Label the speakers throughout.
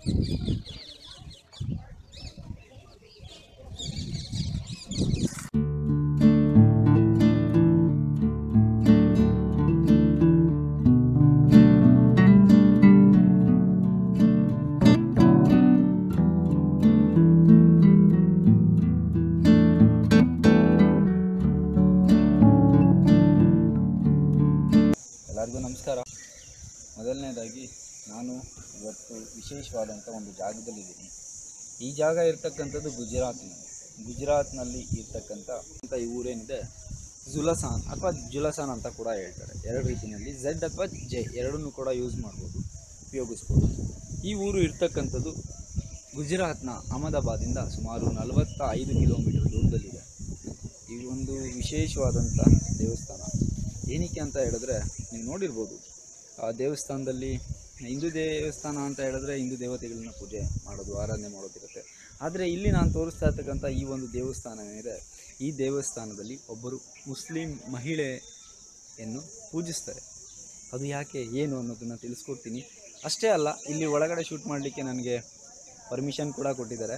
Speaker 1: ಎಲ್ಲರಿಗೂ ನಮಸ್ಕಾರ ಮೊದಲನೇದಾಗಿ ನಾನು ಇವತ್ತು ವಿಶೇಷವಾದಂಥ ಒಂದು ಜಾಗದಲ್ಲಿದ್ದೀನಿ ಈ ಜಾಗ ಇರ್ತಕ್ಕಂಥದ್ದು ಗುಜರಾತ್ನಲ್ಲಿ ಗುಜರಾತ್ನಲ್ಲಿ ಇರ್ತಕ್ಕಂಥ ಅಂತ ಈ ಊರೇನಿದೆ ಜುಲಸಾನ್ ಅಥವಾ ಜುಲಸಾನ್ ಅಂತ ಕೂಡ ಹೇಳ್ತಾರೆ ಎರಡು ರೀತಿಯಲ್ಲಿ ಝೆಡ್ ಅಥವಾ ಜೆ ಎರಡನ್ನೂ ಕೂಡ ಯೂಸ್ ಮಾಡ್ಬೋದು ಉಪಯೋಗಿಸ್ಬೋದು ಈ ಊರು ಇರ್ತಕ್ಕಂಥದ್ದು ಗುಜರಾತ್ನ ಅಹಮದಾಬಾದಿಂದ ಸುಮಾರು ನಲವತ್ತ ಐದು ಕಿಲೋಮೀಟರ್ ದೂರದಲ್ಲಿದೆ ಈ ಒಂದು ವಿಶೇಷವಾದಂಥ ದೇವಸ್ಥಾನ ಏನಕ್ಕೆ ಅಂತ ಹೇಳಿದ್ರೆ ನೀವು ನೋಡಿರ್ಬೋದು ಆ ದೇವಸ್ಥಾನದಲ್ಲಿ ಹಿಂದೂ ದೇವಸ್ಥಾನ ಅಂತ ಹೇಳಿದ್ರೆ ಹಿಂದೂ ದೇವತೆಗಳನ್ನ ಪೂಜೆ ಮಾಡೋದು ಆರಾಧನೆ ಮಾಡೋದಿರುತ್ತೆ ಆದರೆ ಇಲ್ಲಿ ನಾನು ತೋರಿಸ್ತಾ ಇರ್ತಕ್ಕಂಥ ಈ ಒಂದು ದೇವಸ್ಥಾನ ಏನಿದೆ ಈ ದೇವಸ್ಥಾನದಲ್ಲಿ ಒಬ್ಬರು ಮುಸ್ಲಿಂ ಮಹಿಳೆಯನ್ನು ಪೂಜಿಸ್ತಾರೆ ಅದು ಯಾಕೆ ಏನು ಅನ್ನೋದನ್ನು ತಿಳಿಸ್ಕೊಡ್ತೀನಿ ಅಷ್ಟೇ ಅಲ್ಲ ಇಲ್ಲಿ ಒಳಗಡೆ ಶೂಟ್ ಮಾಡಲಿಕ್ಕೆ ನನಗೆ ಪರ್ಮಿಷನ್ ಕೂಡ ಕೊಟ್ಟಿದ್ದಾರೆ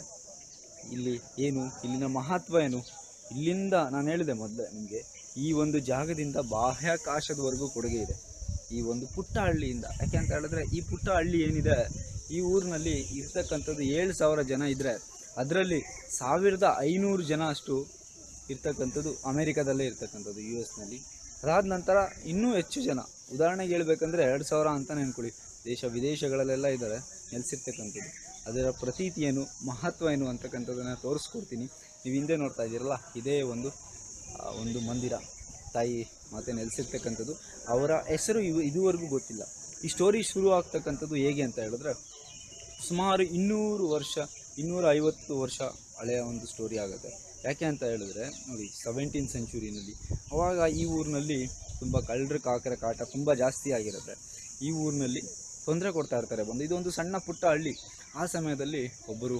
Speaker 1: ಇಲ್ಲಿ ಏನು ಇಲ್ಲಿನ ಮಹತ್ವ ಏನು ಇಲ್ಲಿಂದ ನಾನು ಹೇಳಿದೆ ಮೊದಲೇ ನಿಮಗೆ ಈ ಒಂದು ಜಾಗದಿಂದ ಬಾಹ್ಯಾಕಾಶದವರೆಗೂ ಕೊಡುಗೆ ಇದೆ ಈ ಒಂದು ಪುಟ್ಟ ಹಳ್ಳಿಯಿಂದ ಯಾಕೆ ಅಂತ ಹೇಳಿದ್ರೆ ಈ ಪುಟ್ಟ ಹಳ್ಳಿ ಏನಿದೆ ಈ ಊರಿನಲ್ಲಿ ಇರ್ತಕ್ಕಂಥದ್ದು ಏಳು ಸಾವಿರ ಜನ ಇದ್ದರೆ ಅದರಲ್ಲಿ ಸಾವಿರದ ಐನೂರು ಜನ ಅಷ್ಟು ಇರ್ತಕ್ಕಂಥದ್ದು ಅಮೇರಿಕಾದಲ್ಲೇ ಇರ್ತಕ್ಕಂಥದ್ದು ಯು ಎಸ್ನಲ್ಲಿ ಅದಾದ ನಂತರ ಇನ್ನೂ ಹೆಚ್ಚು ಜನ ಉದಾಹರಣೆಗೆ ಹೇಳ್ಬೇಕಂದ್ರೆ ಎರಡು ಸಾವಿರ ಅಂತಲೇ ಅನ್ಕೊಳ್ಳಿ ದೇಶ ವಿದೇಶಗಳಲ್ಲೆಲ್ಲ ಇದ್ದಾರೆ ನೆಲೆಸಿರ್ತಕ್ಕಂಥದ್ದು ಅದರ ಪ್ರತೀತಿ ಏನು ಮಹತ್ವ ಏನು ಅಂತಕ್ಕಂಥದ್ದನ್ನು ತೋರಿಸ್ಕೊಡ್ತೀನಿ ನೀವು ಹಿಂದೆ ನೋಡ್ತಾ ಇದ್ದೀರಲ್ಲ ಇದೇ ಒಂದು ಆ, ಒಂದು ಮಂದಿರ ತಾಯಿ ಮಾತೆ ನೆಲೆಸಿರ್ತಕ್ಕಂಥದ್ದು ಅವರ ಹೆಸರು ಇವು ಇದುವರೆಗೂ ಗೊತ್ತಿಲ್ಲ ಈ ಸ್ಟೋರಿ ಶುರು ಆಗ್ತಕ್ಕಂಥದ್ದು ಹೇಗೆ ಅಂತ ಹೇಳಿದ್ರೆ ಸುಮಾರು ಇನ್ನೂರು ವರ್ಷ ಇನ್ನೂರ ಐವತ್ತು ವರ್ಷ ಹಳೆಯ ಒಂದು ಸ್ಟೋರಿ ಆಗುತ್ತೆ ಯಾಕೆ ಅಂತ ಹೇಳಿದ್ರೆ ನೋಡಿ ಸೆವೆಂಟೀನ್ ಸೆಂಚುರಿನಲ್ಲಿ ಅವಾಗ ಈ ಊರಿನಲ್ಲಿ ತುಂಬ ಕಳ್ಳರ ಕಾಕರ ಕಾಟ ತುಂಬ ಜಾಸ್ತಿ ಆಗಿರುತ್ತೆ ಈ ಊರಿನಲ್ಲಿ ತೊಂದರೆ ಕೊಡ್ತಾ ಇರ್ತಾರೆ ಬಂದು ಇದೊಂದು ಸಣ್ಣ ಪುಟ್ಟ ಹಳ್ಳಿ ಆ ಸಮಯದಲ್ಲಿ ಒಬ್ಬರು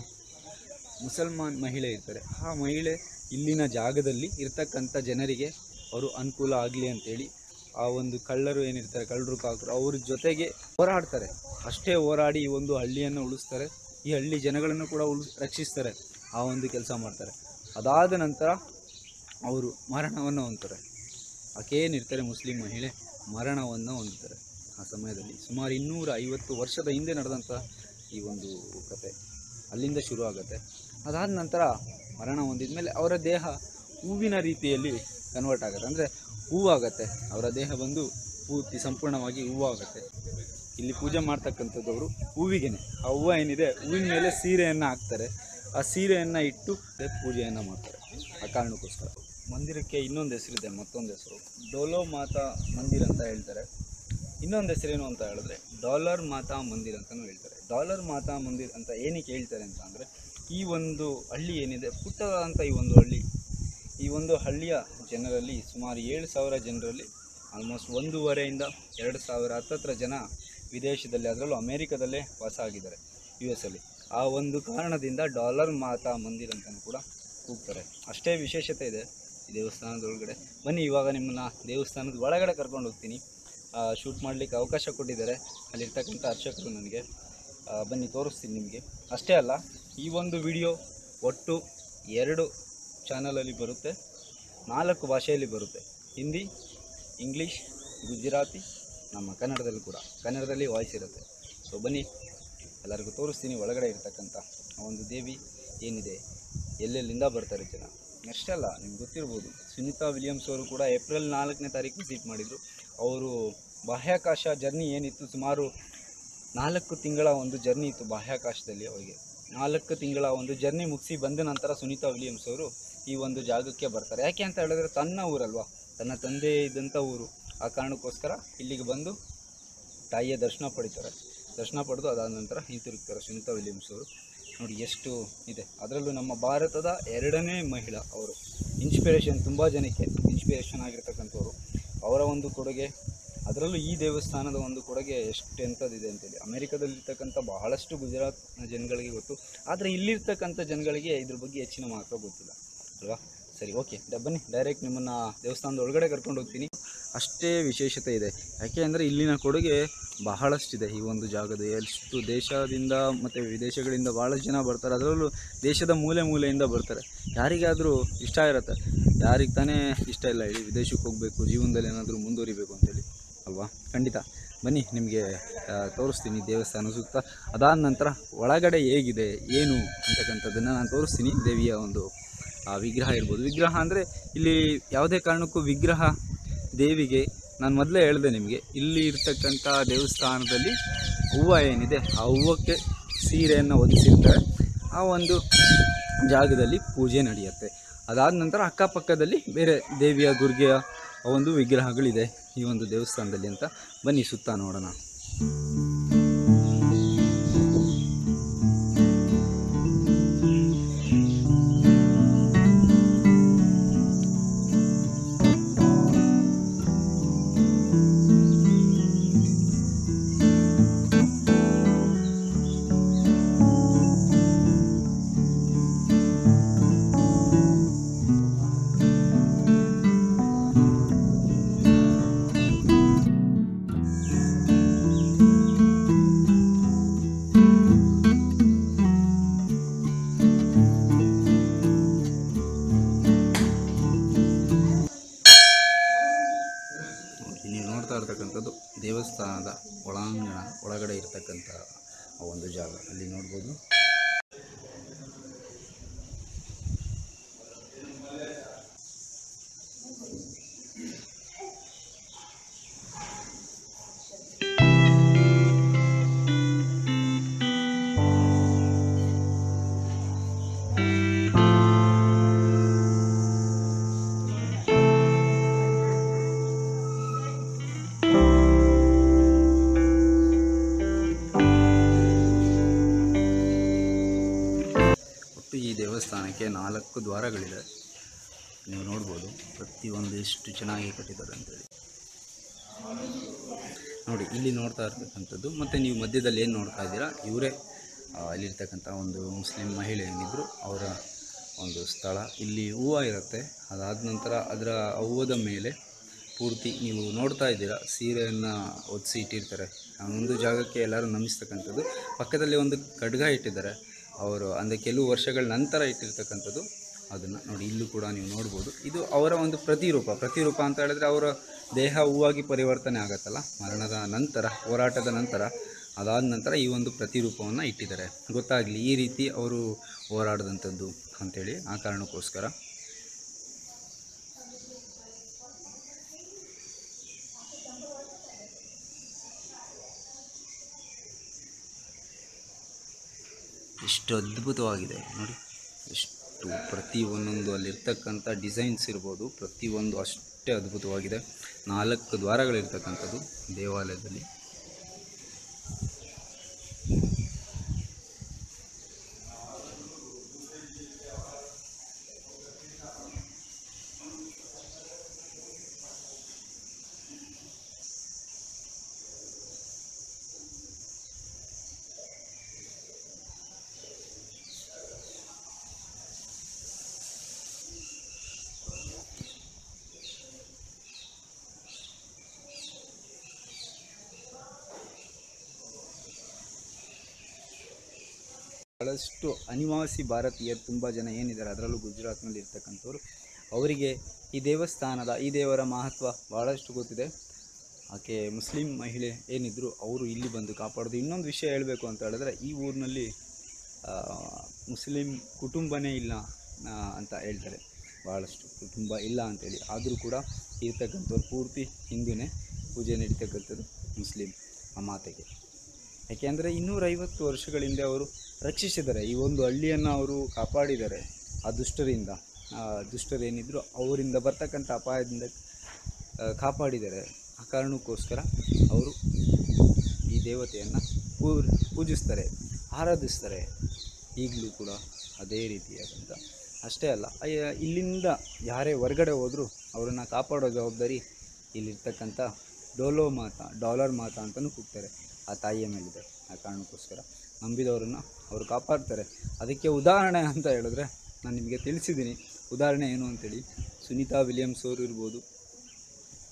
Speaker 1: ಮುಸಲ್ಮಾನ್ ಮಹಿಳೆ ಇರ್ತಾರೆ ಆ ಮಹಿಳೆ ಇಲ್ಲಿನ ಜಾಗದಲ್ಲಿ ಇರ್ತಕ್ಕಂಥ ಜನರಿಗೆ ಅವರು ಅನುಕೂಲ ಆಗಲಿ ಅಂತೇಳಿ ಆ ಒಂದು ಕಳ್ಳರು ಏನಿರ್ತಾರೆ ಕಳ್ಳರು ಕಾಕರು ಅವ್ರ ಜೊತೆಗೆ ಹೋರಾಡ್ತಾರೆ ಅಷ್ಟೇ ಹೋರಾಡಿ ಈ ಒಂದು ಹಳ್ಳಿಯನ್ನು ಉಳಿಸ್ತಾರೆ ಈ ಹಳ್ಳಿ ಜನಗಳನ್ನು ಕೂಡ ಉಳಿಸ್ ರಕ್ಷಿಸ್ತಾರೆ ಆ ಒಂದು ಕೆಲಸ ಮಾಡ್ತಾರೆ ಅದಾದ ನಂತರ ಅವರು ಮರಣವನ್ನು ಹೊಂದ್ತಾರೆ ಆಕೇನಿರ್ತಾರೆ ಮುಸ್ಲಿಂ ಮಹಿಳೆ ಮರಣವನ್ನು ಹೊಂದುತ್ತಾರೆ ಆ ಸಮಯದಲ್ಲಿ ಸುಮಾರು ಇನ್ನೂರ ಐವತ್ತು ವರ್ಷದ ಹಿಂದೆ ನಡೆದಂಥ ಈ ಒಂದು ಕತೆ ಅಲ್ಲಿಂದ ಶುರು ಆಗುತ್ತೆ ಅದಾದ ನಂತರ ಮರಣ ಹೊಂದಿದ ಮೇಲೆ ಅವರ ದೇಹ ಹೂವಿನ ರೀತಿಯಲ್ಲಿ ಕನ್ವರ್ಟ್ ಆಗುತ್ತೆ ಅಂದರೆ ಹೂವಾಗತ್ತೆ ಅವರ ದೇಹ ಬಂದು ಪೂರ್ತಿ ಸಂಪೂರ್ಣವಾಗಿ ಹೂವಾಗತ್ತೆ ಇಲ್ಲಿ ಪೂಜೆ ಮಾಡ್ತಕ್ಕಂಥದ್ದವರು ಹೂವಿಗೆನೆ ಆ ಹೂವು ಏನಿದೆ ಹೂವಿನ ಮೇಲೆ ಸೀರೆಯನ್ನು ಹಾಕ್ತಾರೆ ಆ ಸೀರೆಯನ್ನು ಇಟ್ಟು ಪೂಜೆಯನ್ನು ಮಾಡ್ತಾರೆ ಆ ಕಾರಣಕ್ಕೋಸ್ಕರ ಮಂದಿರಕ್ಕೆ ಇನ್ನೊಂದು ಹೆಸರಿದೆ ಮತ್ತೊಂದು ಹೆಸರು ಡೋಲೋ ಮಾತಾ ಮಂದಿರ ಅಂತ ಹೇಳ್ತಾರೆ ಇನ್ನೊಂದು ಹೆಸರೇನು ಅಂತ ಹೇಳಿದ್ರೆ ಡಾಲರ್ ಮಾತಾ ಮಂದಿರ್ ಅಂತಲೂ ಹೇಳ್ತಾರೆ ಡಾಲರ್ ಮಾತಾ ಮಂದಿರ್ ಅಂತ ಏನಕ್ಕೆ ಹೇಳ್ತಾರೆ ಅಂತ ಅಂದರೆ ಈ ಒಂದು ಹಳ್ಳಿ ಏನಿದೆ ಪುಟ್ಟದಂಥ ಈ ಒಂದು ಹಳ್ಳಿ ಈ ಒಂದು ಹಳ್ಳಿಯ ಜನರಲ್ಲಿ ಸುಮಾರು ಏಳು ಸಾವಿರ ಜನರಲ್ಲಿ ಆಲ್ಮೋಸ್ಟ್ ಒಂದೂವರೆಯಿಂದ ಎರಡು ಸಾವಿರ ಹತ್ತತ್ರ ಜನ ವಿದೇಶದಲ್ಲಿ ಅದರಲ್ಲೂ ಅಮೇರಿಕದಲ್ಲೇ ವಾಸ ಆಗಿದ್ದಾರೆ ಯು ಎಸ್ ಅಲ್ಲಿ ಆ ಒಂದು ಕಾರಣದಿಂದ ಡಾಲರ್ ಮಾತಾ ಮಂದಿರ್ ಅಂತಲೂ ಕೂಡ ಕೂಗ್ತಾರೆ ಅಷ್ಟೇ ವಿಶೇಷತೆ ಇದೆ ಈ ದೇವಸ್ಥಾನದ ಒಳಗಡೆ ಬನ್ನಿ ಇವಾಗ ನಿಮ್ಮನ್ನ ದೇವಸ್ಥಾನದ ಒಳಗಡೆ ಕರ್ಕೊಂಡು ಹೋಗ್ತೀನಿ ಶೂಟ್ ಮಾಡಲಿಕ್ಕೆ ಅವಕಾಶ ಕೊಟ್ಟಿದ್ದಾರೆ ಅಲ್ಲಿರ್ತಕ್ಕಂಥ ಅರ್ಚಕರು ನನಗೆ ಆ, ಬನ್ನಿ ತೋರಿಸ್ತೀನಿ ನಿಮಗೆ ಅಷ್ಟೇ ಅಲ್ಲ ಈ ಒಂದು ವಿಡಿಯೋ ಒಟ್ಟು ಎರಡು ಚಾನಲಲ್ಲಿ ಬರುತ್ತೆ ನಾಲ್ಕು ಭಾಷೆಯಲ್ಲಿ ಬರುತ್ತೆ ಹಿಂದಿ ಇಂಗ್ಲೀಷ್ ಗುಜರಾತಿ ನಮ್ಮ ಕನ್ನಡದಲ್ಲಿ ಕೂಡ ಕನ್ನಡದಲ್ಲಿ ವಾಯ್ಸ್ ಇರುತ್ತೆ ಸೊ ಬನ್ನಿ ಎಲ್ಲರಿಗೂ ತೋರಿಸ್ತೀನಿ ಒಳಗಡೆ ಇರ್ತಕ್ಕಂಥ ಆ ಒಂದು ದೇವಿ ಏನಿದೆ ಎಲ್ಲೆಲ್ಲಿಂದ ಬರ್ತಾರೆ ಜನ ಅಷ್ಟೇ ಅಲ್ಲ ನಿಮ್ಗೆ ಗೊತ್ತಿರ್ಬೋದು ಸುನೀತಾ ವಿಲಿಯಮ್ಸ್ ಅವರು ಕೂಡ ಏಪ್ರಿಲ್ ನಾಲ್ಕನೇ ತಾರೀಕು ವಿಸಿಟ್ ಮಾಡಿದರು ಅವರು ಬಾಹ್ಯಾಕಾಶ ಜರ್ನಿ ಏನಿತ್ತು ಸುಮಾರು ನಾಲ್ಕು ತಿಂಗಳ ಒಂದು ಜರ್ನಿ ಇತ್ತು ಬಾಹ್ಯಾಕಾಶದಲ್ಲಿ ಅವರಿಗೆ ನಾಲ್ಕು ತಿಂಗಳ ಒಂದು ಜರ್ನಿ ಮುಗಿಸಿ ಬಂದ ನಂತರ ಸುನೀತಾ ವಿಲಿಯಮ್ಸ್ ಅವರು ಈ ಒಂದು ಜಾಗಕ್ಕೆ ಬರ್ತಾರೆ ಯಾಕೆ ಅಂತ ಹೇಳಿದ್ರೆ ತನ್ನ ಊರಲ್ವಾ ತನ್ನ ತಂದೆ ಇದ್ದಂಥ ಊರು ಆ ಕಾರಣಕ್ಕೋಸ್ಕರ ಇಲ್ಲಿಗೆ ಬಂದು ತಾಯಿಯ ದರ್ಶನ ಪಡಿತಾರೆ ದರ್ಶನ ಪಡೆದು ಅದಾದ ನಂತರ ಹಿಂತಿರುಗ್ತಾರೆ ಸುನೀತಾ ವಿಲಿಯಮ್ಸ್ ಅವರು ನೋಡಿ ಎಷ್ಟು ಇದೆ ಅದರಲ್ಲೂ ನಮ್ಮ ಭಾರತದ ಎರಡನೇ ಮಹಿಳಾ ಅವರು ಇನ್ಸ್ಪಿರೇಷನ್ ತುಂಬ ಜನಕ್ಕೆ ಇನ್ಸ್ಪಿರೇಷನ್ ಆಗಿರ್ತಕ್ಕಂಥವ್ರು ಅವರ ಒಂದು ಕೊಡುಗೆ ಅದರಲ್ಲೂ ಈ ದೇವಸ್ಥಾನದ ಒಂದು ಕೊಡುಗೆ ಎಷ್ಟು ಎಂಥದ್ದಿದೆ ಅಂತೇಳಿ ಅಮೆರಿಕದಲ್ಲಿರ್ತಕ್ಕಂಥ ಬಹಳಷ್ಟು ಗುಜರಾತ್ ಜನಗಳಿಗೆ ಗೊತ್ತು ಆದರೆ ಇಲ್ಲಿರ್ತಕ್ಕಂಥ ಜನಗಳಿಗೆ ಇದ್ರ ಬಗ್ಗೆ ಹೆಚ್ಚಿನ ಮಹತ್ವ ಗೊತ್ತಿಲ್ಲ ಅಲ್ವಾ ಸರಿ ಓಕೆ ಡ- ಬನ್ನಿ ಡೈರೆಕ್ಟ್ ನಿಮ್ಮನ್ನು ದೇವಸ್ಥಾನದ ಒಳಗಡೆ ಕರ್ಕೊಂಡು ಹೋಗ್ತೀನಿ ಅಷ್ಟೇ ವಿಶೇಷತೆ ಇದೆ ಯಾಕೆ ಅಂದರೆ ಇಲ್ಲಿನ ಕೊಡುಗೆ ಬಹಳಷ್ಟಿದೆ ಈ ಒಂದು ಜಾಗದ ಎಷ್ಟು ದೇಶದಿಂದ ಮತ್ತು ವಿದೇಶಗಳಿಂದ ಭಾಳಷ್ಟು ಜನ ಬರ್ತಾರೆ ಅದರಲ್ಲೂ ದೇಶದ ಮೂಲೆ ಮೂಲೆಯಿಂದ ಬರ್ತಾರೆ ಯಾರಿಗಾದರೂ ಇಷ್ಟ ಇರುತ್ತೆ ಯಾರಿಗೆ ತಾನೇ ಇಷ್ಟ ಇಲ್ಲ ಹೇಳಿ ವಿದೇಶಕ್ಕೆ ಹೋಗಬೇಕು ಜೀವನದಲ್ಲಿ ಏನಾದರೂ ಮುಂದುವರಿಬೇಕು ಅಂತೇಳಿ ಅಲ್ವಾ ಖಂಡಿತ ಬನ್ನಿ ನಿಮಗೆ ತೋರಿಸ್ತೀನಿ ದೇವಸ್ಥಾನ ಸುತ್ತ ಅದಾದ ನಂತರ ಒಳಗಡೆ ಹೇಗಿದೆ ಏನು ಅಂತಕ್ಕಂಥದ್ದನ್ನು ನಾನು ತೋರಿಸ್ತೀನಿ ದೇವಿಯ ಒಂದು ಆ ವಿಗ್ರಹ ಇರ್ಬೋದು ವಿಗ್ರಹ ಅಂದರೆ ಇಲ್ಲಿ ಯಾವುದೇ ಕಾರಣಕ್ಕೂ ವಿಗ್ರಹ ದೇವಿಗೆ ನಾನು ಮೊದಲೇ ಹೇಳಿದೆ ನಿಮಗೆ ಇಲ್ಲಿ ಇರ್ತಕ್ಕಂಥ ದೇವಸ್ಥಾನದಲ್ಲಿ ಹೂವು ಏನಿದೆ ಆ ಹೂವಕ್ಕೆ ಸೀರೆಯನ್ನು ಒದಿಸಿರ್ತಾರೆ ಆ ಒಂದು ಜಾಗದಲ್ಲಿ ಪೂಜೆ ನಡೆಯುತ್ತೆ ಅದಾದ ನಂತರ ಅಕ್ಕಪಕ್ಕದಲ್ಲಿ ಬೇರೆ ದೇವಿಯ ದುರ್ಗೆಯ ಒಂದು ವಿಗ್ರಹಗಳಿದೆ ಈ ಒಂದು ದೇವಸ್ಥಾನದಲ್ಲಿ ಅಂತ ಬನ್ನಿ ಸುತ್ತ ನೋಡೋಣ ನೋಡಿ ನೀವು ನೋಡ್ತಾ ಇರ್ತಕ್ಕಂಥದ್ದು ದೇವಸ್ಥಾನದ ಒಳಾಂಗಣ ಒಳಗಡೆ ಇರ್ತಕ್ಕಂಥ ಆ ಒಂದು ಜಾಗ ಅಲ್ಲಿ ನೋಡ್ಬೋದು ಒಟ್ಟು ಈ ದೇವಸ್ಥಾನಕ್ಕೆ ನಾಲ್ಕು ದ್ವಾರಗಳಿದೆ ನೀವು ನೋಡ್ಬೋದು ಪ್ರತಿಯೊಂದು ಎಷ್ಟು ಚೆನ್ನಾಗಿ ಕಟ್ಟಿದ್ದಾರೆ ಅಂತೇಳಿ ನೋಡಿ ಇಲ್ಲಿ ನೋಡ್ತಾ ಇರ್ತಕ್ಕಂಥದ್ದು ಮತ್ತು ನೀವು ಮಧ್ಯದಲ್ಲಿ ಏನು ನೋಡ್ತಾ ಇದ್ದೀರಾ ಇವರೇ ಇಲ್ಲಿರ್ತಕ್ಕಂಥ ಒಂದು ಮುಸ್ಲಿಂ ಮಹಿಳೆ ಏನಿದ್ರು ಅವರ ಒಂದು ಸ್ಥಳ ಇಲ್ಲಿ ಹೂವು ಇರುತ್ತೆ ಅದಾದ ನಂತರ ಅದರ ಹೂವದ ಮೇಲೆ ಪೂರ್ತಿ ನೀವು ನೋಡ್ತಾ ಇದ್ದೀರಾ ಸೀರೆಯನ್ನು ಒದಿಸಿ ಇಟ್ಟಿರ್ತಾರೆ ಆ ಒಂದು ಜಾಗಕ್ಕೆ ಎಲ್ಲರೂ ನಮಿಸ್ತಕ್ಕಂಥದ್ದು ಪಕ್ಕದಲ್ಲಿ ಒಂದು ಖಡ್ಗ ಇಟ್ಟಿದ್ದಾರೆ ಅವರು ಅಂದರೆ ಕೆಲವು ವರ್ಷಗಳ ನಂತರ ಇಟ್ಟಿರ್ತಕ್ಕಂಥದ್ದು ಅದನ್ನು ನೋಡಿ ಇಲ್ಲೂ ಕೂಡ ನೀವು ನೋಡ್ಬೋದು ಇದು ಅವರ ಒಂದು ಪ್ರತಿರೂಪ ಪ್ರತಿರೂಪ ಅಂತ ಹೇಳಿದ್ರೆ ಅವರ ದೇಹ ಹೂವಾಗಿ ಪರಿವರ್ತನೆ ಆಗತ್ತಲ್ಲ ಮರಣದ ನಂತರ ಹೋರಾಟದ ನಂತರ ಅದಾದ ನಂತರ ಈ ಒಂದು ಪ್ರತಿರೂಪವನ್ನು ಇಟ್ಟಿದ್ದಾರೆ ಗೊತ್ತಾಗಲಿ ಈ ರೀತಿ ಅವರು ಹೋರಾಡಿದಂಥದ್ದು ಅಂಥೇಳಿ ಆ ಕಾರಣಕ್ಕೋಸ್ಕರ ಎಷ್ಟು ಅದ್ಭುತವಾಗಿದೆ ನೋಡಿ ಎಷ್ಟು ಪ್ರತಿ ಒಂದೊಂದು ಅಲ್ಲಿರ್ತಕ್ಕಂಥ ಡಿಸೈನ್ಸ್ ಇರ್ಬೋದು ಪ್ರತಿಯೊಂದು ಅಷ್ಟೇ ಅದ್ಭುತವಾಗಿದೆ ನಾಲ್ಕು ದ್ವಾರಗಳಿರ್ತಕ್ಕಂಥದ್ದು ದೇವಾಲಯದಲ್ಲಿ ಭಾಳಷ್ಟು ಅನಿವಾಸಿ ಭಾರತೀಯರು ತುಂಬ ಜನ ಏನಿದ್ದಾರೆ ಅದರಲ್ಲೂ ಗುಜರಾತ್ನಲ್ಲಿ ಇರ್ತಕ್ಕಂಥವ್ರು ಅವರಿಗೆ ಈ ದೇವಸ್ಥಾನದ ಈ ದೇವರ ಮಹತ್ವ ಭಾಳಷ್ಟು ಗೊತ್ತಿದೆ ಆಕೆ ಮುಸ್ಲಿಂ ಮಹಿಳೆ ಏನಿದ್ರು ಅವರು ಇಲ್ಲಿ ಬಂದು ಕಾಪಾಡೋದು ಇನ್ನೊಂದು ವಿಷಯ ಹೇಳಬೇಕು ಅಂತ ಹೇಳಿದ್ರೆ ಈ ಊರಿನಲ್ಲಿ ಆ, ಮುಸ್ಲಿಂ ಕುಟುಂಬನೇ ಇಲ್ಲ ಆ, ಅಂತ ಹೇಳ್ತಾರೆ ಭಾಳಷ್ಟು ಕುಟುಂಬ ಇಲ್ಲ ಅಂತೇಳಿ ಆದರೂ ಕೂಡ ಇರ್ತಕ್ಕಂಥವ್ರು ಪೂರ್ತಿ ಹಿಂದೂನೇ ಪೂಜೆ ನಡೀತಕ್ಕಂಥದ್ದು ಮುಸ್ಲಿಂ ಆ ಮಾತೆಗೆ ಯಾಕೆಂದರೆ ಇನ್ನೂರೈವತ್ತು ವರ್ಷಗಳ ಹಿಂದೆ ಅವರು ರಕ್ಷಿಸಿದ್ದಾರೆ ಈ ಒಂದು ಹಳ್ಳಿಯನ್ನು ಅವರು ಕಾಪಾಡಿದ್ದಾರೆ ಆ ದುಷ್ಟರಿಂದ ಆ ದುಷ್ಟರೇನಿದ್ರು ಅವರಿಂದ ಬರ್ತಕ್ಕಂಥ ಅಪಾಯದಿಂದ ಆ, ಕಾಪಾಡಿದ್ದಾರೆ ಆ ಕಾರಣಕ್ಕೋಸ್ಕರ ಅವರು ಈ ದೇವತೆಯನ್ನು ಪೂರ್ ಪೂಜಿಸ್ತಾರೆ ಆರಾಧಿಸ್ತಾರೆ ಈಗಲೂ ಕೂಡ ಅದೇ ರೀತಿಯಾದಂಥ ಅಷ್ಟೇ ಅಲ್ಲ ಅಯ್ಯ, ಇಲ್ಲಿಂದ ಯಾರೇ ಹೊರಗಡೆ ಹೋದರೂ ಅವರನ್ನು ಕಾಪಾಡೋ ಜವಾಬ್ದಾರಿ ಇಲ್ಲಿರ್ತಕ್ಕಂಥ ಡೋಲೋ ಮಾತಾ ಡಾಲರ್ ಮಾತಾ ಅಂತಲೂ ಕೂಗ್ತಾರೆ ಆ ತಾಯಿಯ ಮೇಲಿದೆ ಆ ಕಾರಣಕ್ಕೋಸ್ಕರ ನಂಬಿದವರನ್ನು ಅವರು ಕಾಪಾಡ್ತಾರೆ ಅದಕ್ಕೆ ಉದಾಹರಣೆ ಅಂತ ಹೇಳಿದ್ರೆ ನಾನು ನಿಮಗೆ ತಿಳಿಸಿದ್ದೀನಿ ಉದಾಹರಣೆ ಏನು ಅಂತೇಳಿ ಸುನೀತಾ ವಿಲಿಯಮ್ಸ್ ಅವರು ಇರ್ಬೋದು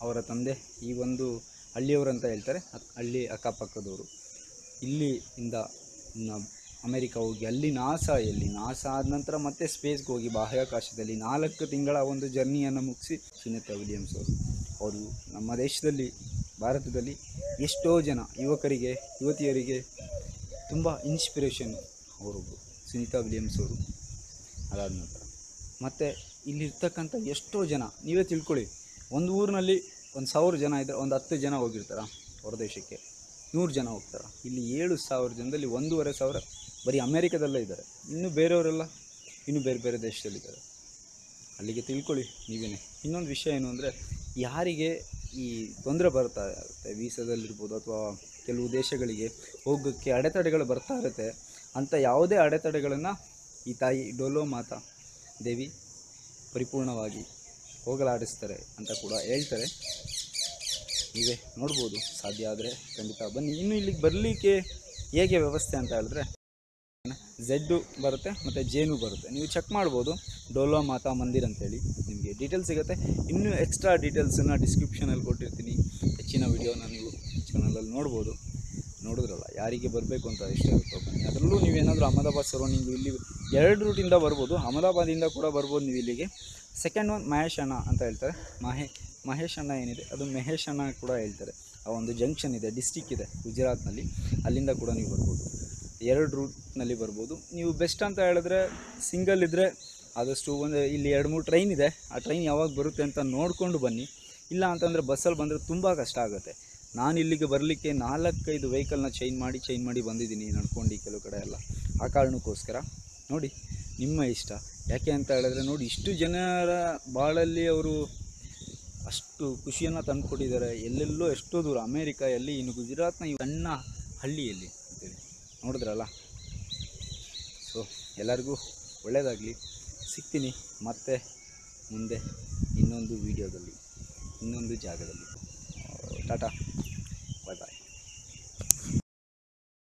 Speaker 1: ಅವರ ತಂದೆ ಈ ಒಂದು ಹಳ್ಳಿಯವರು ಅಂತ ಹೇಳ್ತಾರೆ ಅಕ್- ಹಳ್ಳಿ ಅಕ್ಕಪಕ್ಕದವರು ಇಲ್ಲಿ ಇಂದ ನ- ಅಮೆರಿಕ ಹೋಗಿ ಅಲ್ಲಿ ನಾಸಾ ಎಲ್ಲಿ ನಾಸಾ ಆದ ನಂತರ ಮತ್ತೆ ಸ್ಪೇಸ್ಗೆ ಹೋಗಿ ಬಾಹ್ಯಾಕಾಶದಲ್ಲಿ ನಾಲ್ಕು ತಿಂಗಳ ಒಂದು ಜರ್ನಿಯನ್ನು ಮುಗಿಸಿ ಸುನೀತಾ ವಿಲಿಯಮ್ಸ್ ಅವರು ಅವರು ನಮ್ಮ ದೇಶದಲ್ಲಿ ಭಾರತದಲ್ಲಿ ಎಷ್ಟೋ ಜನ ಯುವಕರಿಗೆ ಯುವತಿಯರಿಗೆ ತುಂಬ ಇನ್ಸ್ಪಿರೇಷನ್ ಅವರೊಬ್ಬರು ಸುನೀತಾ ವಿಲಿಯಮ್ಸ್ ಅವರು ಅದಾದ ನಂತರ ಮತ್ತು ಇಲ್ಲಿರ್ತಕ್ಕಂಥ ಎಷ್ಟೋ ಜನ ನೀವೇ ತಿಳ್ಕೊಳ್ಳಿ ಒಂದು ಊರಿನಲ್ಲಿ ಒಂದು ಸಾವಿರ ಜನ ಇದ್ದರೆ ಒಂದು ಹತ್ತು ಜನ ಹೋಗಿರ್ತಾರ ಹೊರದೇಶಕ್ಕೆ ನೂರು ಜನ ಹೋಗ್ತಾರೆ ಇಲ್ಲಿ ಏಳು ಸಾವಿರ ಜನದಲ್ಲಿ ಒಂದೂವರೆ ಸಾವಿರ ಬರೀ ಅಮೇರಿಕದಲ್ಲೇ ಇದ್ದಾರೆ ಇನ್ನು ಬೇರೆಯವರೆಲ್ಲ ಇನ್ನು ಬೇರೆ ಬೇರೆ ದೇಶದಲ್ಲಿದ್ದಾರೆ ಅಲ್ಲಿಗೆ ತಿಳ್ಕೊಳ್ಳಿ ನೀವೇನೆ ಇನ್ನೊಂದು ವಿಷಯ ಏನು ಅಂದರೆ ಯಾರಿಗೆ ಈ ತೊಂದರೆ ಬರ್ತಾ ಇರುತ್ತೆ ವೀಸಾದಲ್ಲಿರ್ಬೋದು ಅಥವಾ ಕೆಲವು ದೇಶಗಳಿಗೆ ಹೋಗೋಕ್ಕೆ ಅಡೆತಡೆಗಳು ಬರ್ತಾ ಇರುತ್ತೆ ಅಂಥ ಯಾವುದೇ ಅಡೆತಡೆಗಳನ್ನು ಈ ತಾಯಿ ಡೊಲೋ ಮಾತಾ ದೇವಿ ಪರಿಪೂರ್ಣವಾಗಿ ಹೋಗಲಾಡಿಸ್ತಾರೆ ಅಂತ ಕೂಡ ಹೇಳ್ತಾರೆ ನೀವೇ ನೋಡ್ಬೋದು ಸಾಧ್ಯ ಆದರೆ ಖಂಡಿತ ಬನ್ನಿ ಇನ್ನು ಇಲ್ಲಿಗೆ ಬರಲಿಕ್ಕೆ ಹೇಗೆ ವ್ಯವಸ್ಥೆ ಅಂತ ಹೇಳಿದ್ರೆ ಝೆಡ್ಡು ಬರುತ್ತೆ ಮತ್ತು ಜೇನು ಬರುತ್ತೆ ನೀವು ಚೆಕ್ ಮಾಡ್ಬೋದು ಡೋಲೋ ಮಾತಾ ಮಂದಿರ್ ಅಂತೇಳಿ ನಿಮಗೆ ಡೀಟೇಲ್ಸ್ ಸಿಗುತ್ತೆ ಇನ್ನೂ ಎಕ್ಸ್ಟ್ರಾ ಡೀಟೇಲ್ಸನ್ನು ಡಿಸ್ಕ್ರಿಪ್ಷನಲ್ಲಿ ಕೊಟ್ಟಿರ್ತೀನಿ ಹೆಚ್ಚಿನ ವಿಡಿಯೋನ ನೀವು ಚಾನಲಲ್ಲಿ ನೋಡ್ಬೋದು ನೋಡಿದ್ರಲ್ಲ ಯಾರಿಗೆ ಬರಬೇಕು ಅಂತ ಇಷ್ಟ ಇರುತ್ತೋ ಬನ್ನಿ ಅದರಲ್ಲೂ ನೀವೇನಾದರೂ ಅಹಮದಾಬಾದ್ ಸರೌಂಡಿಂಗು ಇಲ್ಲಿ ಎರಡು ರೂಟಿಂದ ಬರ್ಬೋದು ಅಹಮದಾಬಾದಿಂದ ಕೂಡ ಬರ್ಬೋದು ನೀವು ಇಲ್ಲಿಗೆ ಸೆಕೆಂಡ್ ಒನ್ ಮಹೇಶ್ ಅಣ್ಣ ಅಂತ ಹೇಳ್ತಾರೆ ಮಹೇ ಮಹೇಶ್ ಅಣ್ಣ ಏನಿದೆ ಅದು ಮಹೇಶ್ ಅಣ್ಣ ಕೂಡ ಹೇಳ್ತಾರೆ ಆ ಒಂದು ಜಂಕ್ಷನ್ ಇದೆ ಡಿಸ್ಟಿಕ್ ಇದೆ ಗುಜರಾತ್ನಲ್ಲಿ ಅಲ್ಲಿಂದ ಕೂಡ ನೀವು ಬರ್ಬೋದು ಎರಡು ರೂಟ್ನಲ್ಲಿ ಬರ್ಬೋದು ನೀವು ಬೆಸ್ಟ್ ಅಂತ ಹೇಳಿದ್ರೆ ಸಿಂಗಲ್ ಇದ್ದರೆ ಆದಷ್ಟು ಒಂದು ಇಲ್ಲಿ ಎರಡು ಮೂರು ಟ್ರೈನ್ ಇದೆ ಆ ಟ್ರೈನ್ ಯಾವಾಗ ಬರುತ್ತೆ ಅಂತ ನೋಡಿಕೊಂಡು ಬನ್ನಿ ಇಲ್ಲ ಅಂತಂದರೆ ಬಸ್ಸಲ್ಲಿ ಬಂದರೆ ತುಂಬ ಕಷ್ಟ ಆಗುತ್ತೆ ನಾನು ಇಲ್ಲಿಗೆ ಬರಲಿಕ್ಕೆ ನಾಲ್ಕೈದು ವೆಹಿಕಲ್ನ ಚೇಂಜ್ ಮಾಡಿ ಚೇಂಜ್ ಮಾಡಿ ಬಂದಿದ್ದೀನಿ ನಡ್ಕೊಂಡು ಕೆಲವು ಕಡೆ ಎಲ್ಲ ಆ ಕಾರಣಕ್ಕೋಸ್ಕರ ನೋಡಿ ನಿಮ್ಮ ಇಷ್ಟ ಯಾಕೆ ಅಂತ ಹೇಳಿದ್ರೆ ನೋಡಿ ಇಷ್ಟು ಜನರ ಬಾಳಲ್ಲಿ ಅವರು ಅಷ್ಟು ಖುಷಿಯನ್ನು ತಂದುಕೊಟ್ಟಿದ್ದಾರೆ ಎಲ್ಲೆಲ್ಲೋ ಎಷ್ಟೋ ದೂರ ಅಮೇರಿಕ ಎಲ್ಲಿ ಇನ್ನು ಗುಜರಾತ್ನ ಈ ಸಣ್ಣ ಹಳ್ಳಿಯಲ್ಲಿ ಅಂತೇಳಿ ನೋಡಿದ್ರಲ್ಲ ಸೊ ಎಲ್ಲರಿಗೂ ಒಳ್ಳೆಯದಾಗಲಿ ಸಿಗ್ತೀನಿ ಮತ್ತೆ ಮುಂದೆ ಇನ್ನೊಂದು ವೀಡಿಯೋದಲ್ಲಿ ಇನ್ನೊಂದು ಜಾಗದಲ್ಲಿ ಟಾಟಾ